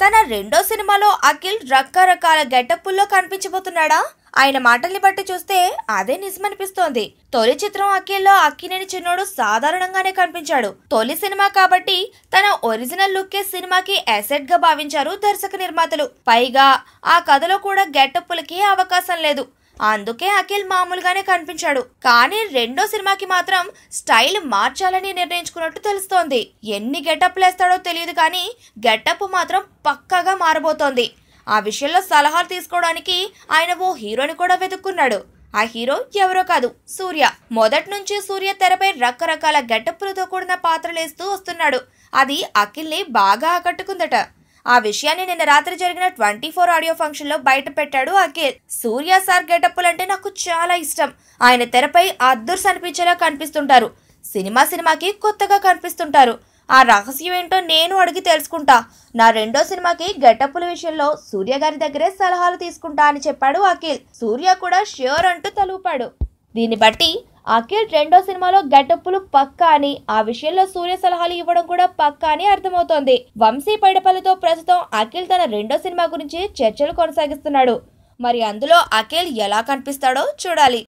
తన రెండో సినిమాలో అఖిల్ రకరకాల గెటప్పుల్లో కనిపించబోతున్నాడా ఆయన మాటల్ని బట్టి చూస్తే అదే నిజమనిపిస్తోంది తొలి చిత్రం అఖిల్లో అక్కినేని చిన్నోడు సాధారణంగానే కనిపించాడు తొలి సినిమా కాబట్టి తన ఒరిజినల్ లుక్కే సినిమాకి అసెట్ గా భావించారు దర్శక నిర్మాతలు పైగా ఆ కథలో కూడా గెటప్పులకి అవకాశం లేదు అందుకే అఖిల్ మామూలుగానే కనిపించాడు కానీ రెండో సినిమాకి మాత్రం స్టైల్ మార్చాలని నిర్ణయించుకున్నట్టు తెలుస్తోంది ఎన్ని గెటప్లు వేస్తాడో తెలియదు కానీ గెటప్ మాత్రం పక్కాగా మారబోతోంది ఆ విషయంలో సలహాలు తీసుకోవడానికి ఆయన ఓ హీరోని కూడా వెతుక్కున్నాడు ఆ హీరో ఎవరో కాదు సూర్య మొదటి నుంచి సూర్య తెరపై రకరకాల గెటప్పులతో కూడిన పాత్రలేస్తూ వస్తున్నాడు అది అఖిల్ని బాగా ఆకట్టుకుందట ఆ విషయాన్ని నిన్న రాత్రి జరిగిన ట్వంటీ ఫోర్ ఆడియో ఫంక్షన్ లో బయట పెట్టాడు అఖిల్ సూర్య సార్ గెటప్పులు అంటే నాకు చాలా ఇష్టం ఆయన తెరపై అద్దర్స్ అనిపించేలా కనిపిస్తుంటారు సినిమా సినిమాకి కొత్తగా కనిపిస్తుంటారు ఆ రహస్యం ఏంటో నేను అడిగి తెలుసుకుంటా నా రెండో సినిమాకి గెటప్పుల విషయంలో సూర్య గారి దగ్గరే సలహాలు తీసుకుంటా అని చెప్పాడు అఖిల్ సూర్య కూడా ష్యూర్ అంటూ తలూపాడు దీన్ని బట్టి అఖిల్ రెండో సినిమాలో గెటప్పులు పక్కా అని ఆ విషయంలో సూర్య సలహాలు ఇవ్వడం కూడా పక్కా అని అర్థమవుతోంది వంశీ పైడపల్లితో ప్రస్తుతం అఖిల్ తన రెండో సినిమా గురించి చర్చలు కొనసాగిస్తున్నాడు మరి అందులో అఖిల్ ఎలా కనిపిస్తాడో చూడాలి